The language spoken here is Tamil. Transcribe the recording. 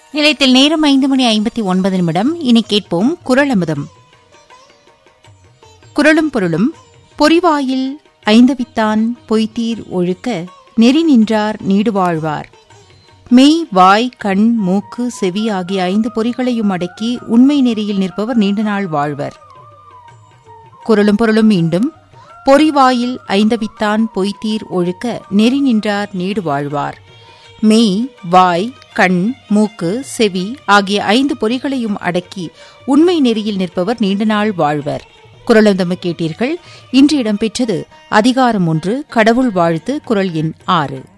நிலையத்தில் நேரம் ஐந்து மணி ஐம்பத்தி ஒன்பது நிமிடம் இனி கேட்போம் குரல் அமுதம் குரலும் பொருளும் பொறிவாயில் ஐந்தவித்தான் பொய்தீர் ஒழுக்க நெறி நின்றார் நீடு வாழ்வார் மெய் வாய் கண் மூக்கு செவி ஆகிய ஐந்து பொறிகளையும் அடக்கி உண்மை நெறியில் நிற்பவர் நீண்ட நாள் வாழ்வர் குரலும் பொருளும் மீண்டும் பொறிவாயில் ஐந்தவித்தான் பொய்தீர் ஒழுக்க நெறி நின்றார் நீடு வாழ்வார் மெய் வாய் கண் மூக்கு செவி ஆகிய ஐந்து பொறிகளையும் அடக்கி உண்மை நெறியில் நிற்பவர் நீண்ட நாள் வாழ்வர் குரலந்தம கேட்டீர்கள் இன்று இடம்பெற்றது அதிகாரம் ஒன்று கடவுள் வாழ்த்து குரல் எண் ஆறு